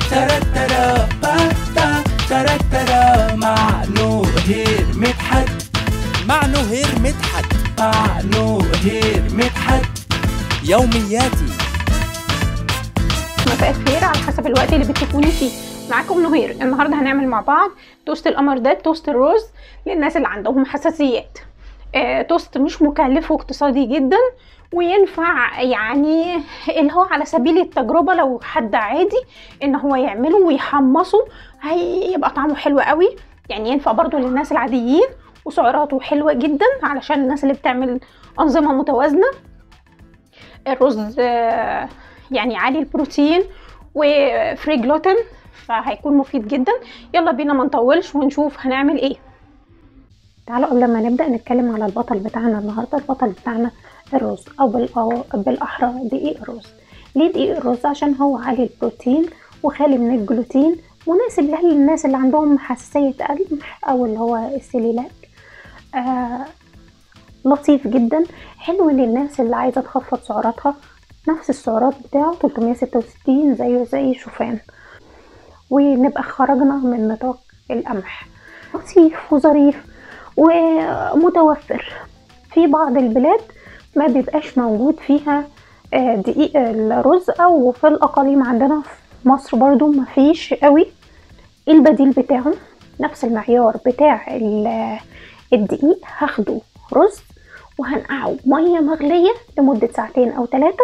ترترى باتا ترترى مع نهير مدحت مع نهير مدحت مع نهير مدحت يومياتي مساء الخير على حسب الوقت اللي بتشوفوني فيه معاكم نهير النهارده هنعمل مع بعض توست القمر ده توست الرز للناس اللي عندهم حساسيات آه، توست مش مكلف واقتصادي جدا وينفع يعني اللي هو على سبيل التجربة لو حد عادي ان هو يعمله ويحمصه هيبقى طعمه حلو قوي يعني ينفع برضو للناس العاديين وسعراته حلوة جدا علشان الناس اللي بتعمل أنظمة متوازنة الرز آه، يعني عالي البروتين وفري جلوتين فهيكون مفيد جدا يلا بينا ما نطولش ونشوف هنعمل ايه تعالوا قبل ما نبدا نتكلم على البطل بتاعنا النهارده البطل بتاعنا الرز او بالأو- بالاحرى دقيق الرز ليه دقيق الرز عشان هو عالي البروتين وخالي من الجلوتين مناسب للناس اللي عندهم حساسيه قمح او اللي هو السليلاك آه لطيف جدا حلو للناس اللي عايزه تخفض سعراتها نفس السعرات بتاعه 366 زيه زي شوفان ونبقى خرجنا من نطاق القمح لطيف وظريف ومتوفر في بعض البلاد ما بيبقاش موجود فيها آه، دقيق الرز او في الاقاليم عندنا في مصر برضو ما فيش قوي البديل بتاعه نفس المعيار بتاع ال- الدقيق هاخده رز وهنقعه ميه مغليه لمده ساعتين او ثلاثه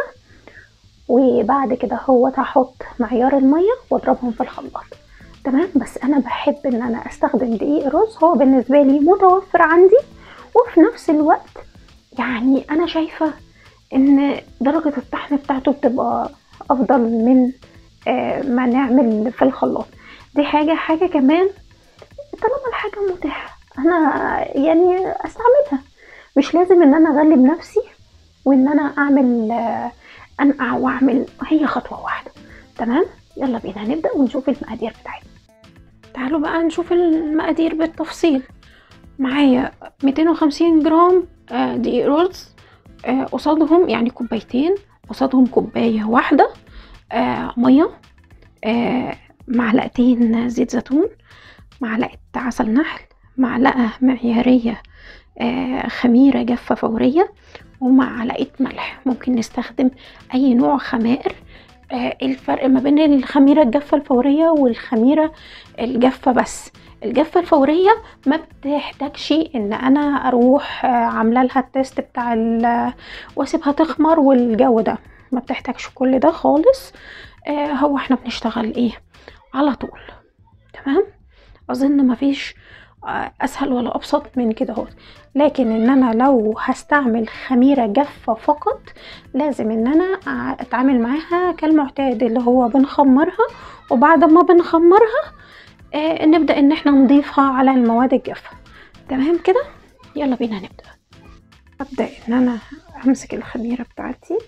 وبعد كده هو هحط معيار الميه واضربهم في الخلاط تمام بس انا بحب ان انا استخدم دقيق الرز هو بالنسبه لي متوفر عندي وفي نفس الوقت يعني انا شايفه ان درجه الطحن بتاعته بتبقى افضل من آه، ما نعمل في الخلاط دي حاجه حاجه كمان طالما الحاجه متاحه انا يعني استعملها مش لازم ان انا اغلب نفسي وان انا اعمل آه، انقع واعمل هي خطوه واحده تمام يلا بينا نبدا ونشوف المقادير بتاعتنا تعالوا بقى نشوف المقادير بالتفصيل معايا 250 جرام آه، دقيق رز آه، قصادهم يعني كوبايتين قصادهم كوباية واحدة آه، مية آه، معلقتين زيت زيتون معلقة عسل نحل معلقة معيارية آه، خميرة جافة فورية ومعلقة ملح ممكن نستخدم أي نوع خمائر آه، الفرق ما بين الخميرة الجافة الفورية والخميرة الجافة بس الجافة الفورية ما بتحتاجش ان انا اروح آه، عامله لها التيست بتاع ال- واسيبها تخمر والجو ده ما بتحتاجش كل ده خالص آه، هو احنا بنشتغل ايه على طول تمام اظن مفيش آه، اسهل ولا ابسط من كده اهو لكن ان انا لو هستعمل خميره جافه فقط لازم ان انا آه، اتعامل معاها كالمعتاد اللي هو بنخمرها وبعد ما بنخمرها آه، نبدا ان احنا نضيفها على المواد الجافه تمام كده يلا بينا نبدا ابدا ان انا امسك الخميره بتاعتي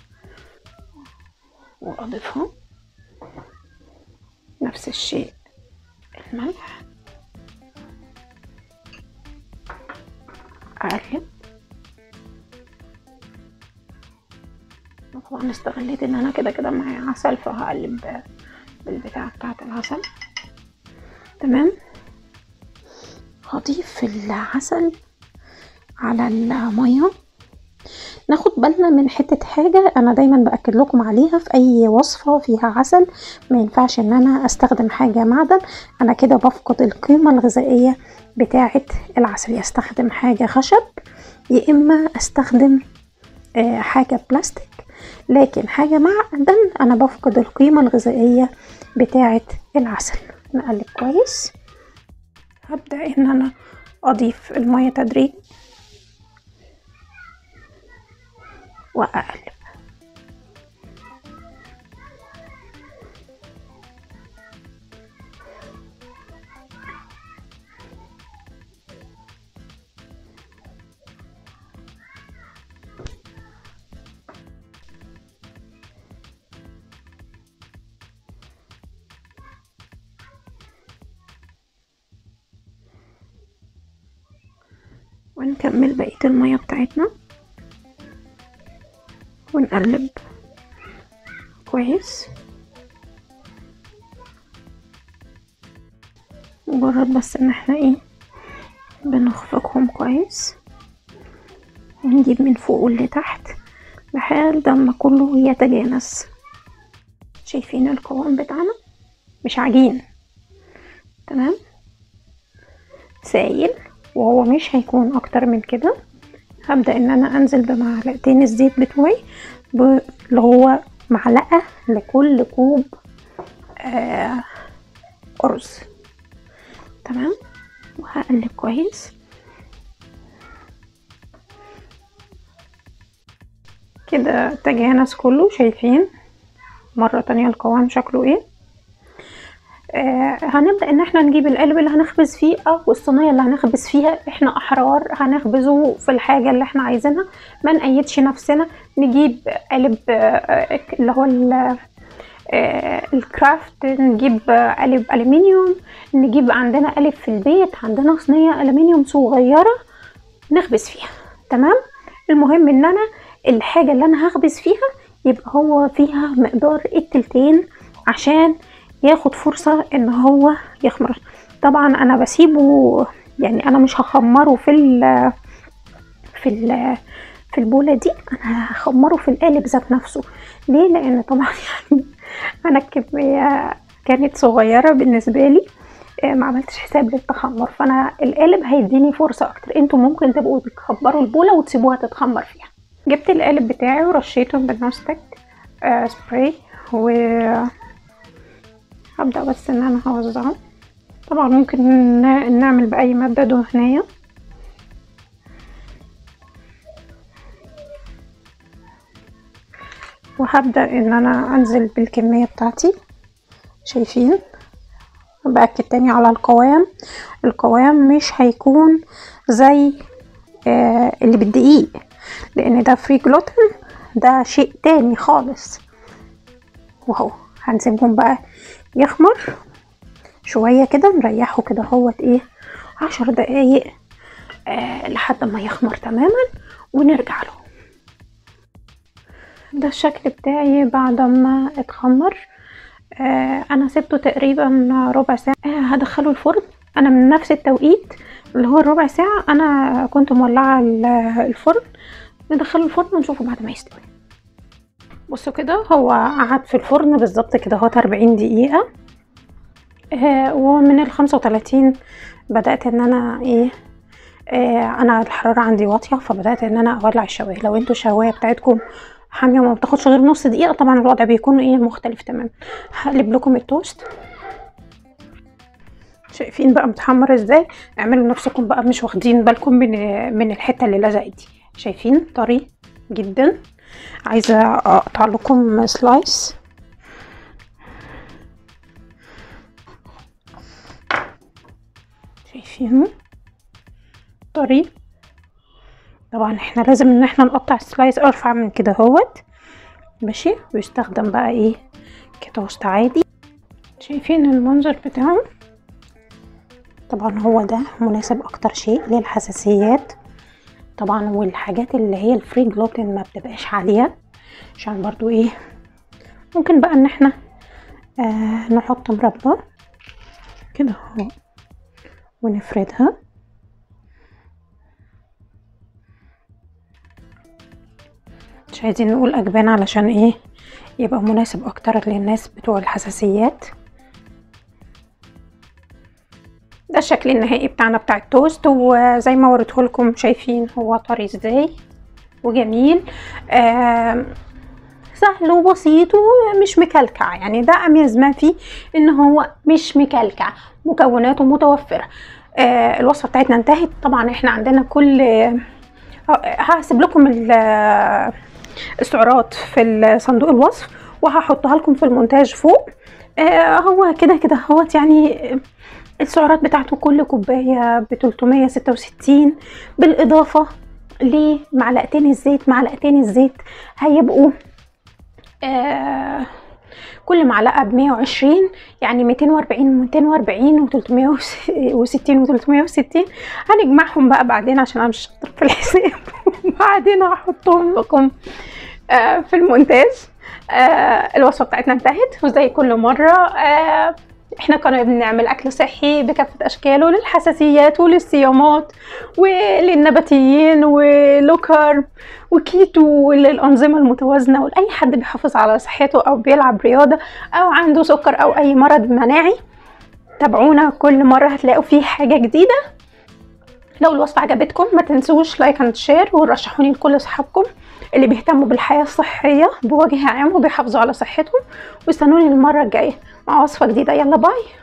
واضيفها نفس الشيء الملح اقلب طبعا استغليت ان انا كده كده معايا عسل فهقلب بالبتاعه بتاعه العسل تمام هضيف العسل على الميه ناخد بالنا من حتة حاجة أنا دايما بأكد لكم عليها في أي وصفة فيها عسل ما ينفعش إن أنا أستخدم حاجة معدن أنا كده بفقد القيمة الغذائية بتاعة العسل يستخدم حاجة خشب يا إما أستخدم آه، حاجة بلاستيك لكن حاجة معدن أنا بفقد القيمة الغذائية بتاعة العسل نقلب كويس هبدأ إن أنا أضيف المية تدريج وأقلب ونكمل بقية المية بتاعتنا ونقلب كويس مجرد بس ان احنا ايه بنخفقهم كويس ونجيب من فوق لتحت لحد ما كله يتجانس شايفين القوام بتاعنا مش عجين تمام سايل وهو مش هيكون اكتر من كده هبدأ ان انا انزل بمعلقتين الزيت بتوعي ب- اللي هو معلقة لكل كوب آه ارز تمام وهقلب كويس كده تجانس كله شايفين مرة تانية القوام شكله ايه آه هنبدأ ان احنا نجيب القالب اللي هنخبز فيه او الصينية اللي هنخبز فيها احنا احرار هنخبزه في الحاجة اللي احنا عايزينها ما نقيدش نفسنا نجيب قالب آه اللي هو ال- آه، الكرافت نجيب آه، قالب الومنيوم نجيب عندنا قالب في البيت عندنا صينية الومنيوم صغيرة نخبز فيها تمام المهم ان انا الحاجة اللي انا هخبز فيها يبقى هو فيها مقدار التلتين عشان ياخد فرصة ان هو يخمر طبعا انا بسيبه يعني انا مش هخمره في ال في ال في البولة دي انا هخمره في القالب ذات نفسه ليه لان طبعا يعني انا الكمية كانت صغيرة بالنسبة لي آه، ما عملتش حساب للتخمر فانا القالب هيديني فرصة اكتر انتوا ممكن تبقوا تكبروا البولة وتسيبوها تتخمر فيها جبت القالب بتاعي ورشيته بالنوستك آه سبراي و هبدأ بس ان انا هوزعه طبعا ممكن ن- نعمل بأي مادة دهنية وهبدأ ان انا انزل بالكمية بتاعتي شايفين بأكد تاني على القوام القوام مش هيكون زي آه اللي بالدقيق لان ده فري جلوتين ده شيء تاني خالص وهو هنسيبهم بقى يخمر شوية كده نريحه كده هوت ايه عشر دقايق آه لحد ما يخمر تماما ونرجع له ده الشكل بتاعي بعد ما اتخمر آه انا سبته تقريبا ربع ساعة آه هدخله الفرن انا من نفس التوقيت اللي هو الربع ساعة انا كنت مولعة ال- الفرن ندخله الفرن ونشوفه بعد ما يستوي بصوا كده هو قعد في الفرن بالظبط كده هو 40 دقيقة آه ومن ال 35 بدأت ان انا ايه آه انا الحرارة عندي واطية فبدأت ان انا اولع الشواية لو انتوا الشواية بتاعتكم حامية وما بتاخدش غير نص دقيقة طبعا الوضع بيكون ايه مختلف تمام هقلب لكم التوست شايفين بقى متحمر ازاي اعملوا نفسكم بقى مش واخدين بالكم من من الحته اللي لزقت دي شايفين طري جدا عايزه اقطع لكم سلايس شايفين طري طبعا احنا لازم ان احنا نقطع السلايس ارفع من كده اهوت ماشي ويستخدم بقى ايه كتوست عادي شايفين المنظر بتاعه طبعا هو ده مناسب اكتر شيء للحساسيات طبعا والحاجات اللي هي الفري جلوتين ما بتبقاش عالية عشان برضو ايه ممكن بقى ان احنا آه نحط مربى كده اهو ونفردها مش عايزين نقول اجبان علشان ايه يبقى مناسب اكتر للناس بتوع الحساسيات ده الشكل النهائي بتاعنا بتاع التوست وزي ما وريته لكم شايفين هو طري ازاي وجميل آه سهل وبسيط ومش مكلكع يعني ده اميز ما فيه ان هو مش مكلكع مكوناته متوفره آه الوصفه بتاعتنا انتهت طبعا احنا عندنا كل آه هسيب لكم السعرات في صندوق الوصف وهحطها لكم في المونتاج فوق آه هو كده كده هوت يعني السعرات بتاعته كل كوباية ب 366 بالإضافة لمعلقتين الزيت معلقتين الزيت هيبقوا آه كل معلقة ب 120 يعني 240 240 و 360 و 360 هنجمعهم بقى بعدين عشان انا مش شاطر في الحساب وبعدين هحطهم لكم آه في المونتاج آه الوصفة بتاعتنا انتهت وزي كل مرة آه احنا كنا بنعمل اكل صحي بكافه اشكاله للحساسيات وللصيامات وللنباتيين ولو كارب وكيتو وللانظمه المتوازنه ولاي حد بيحافظ على صحته او بيلعب رياضه او عنده سكر او اي مرض مناعي تابعونا كل مره هتلاقوا فيه حاجه جديده لو الوصفه عجبتكم ما تنسوش لايك اند شير ورشحوني لكل اصحابكم اللي بيهتموا بالحياه الصحيه بوجه عام وبيحافظوا على صحتهم واستنوني المره الجايه مع وصفه جديده يلا باي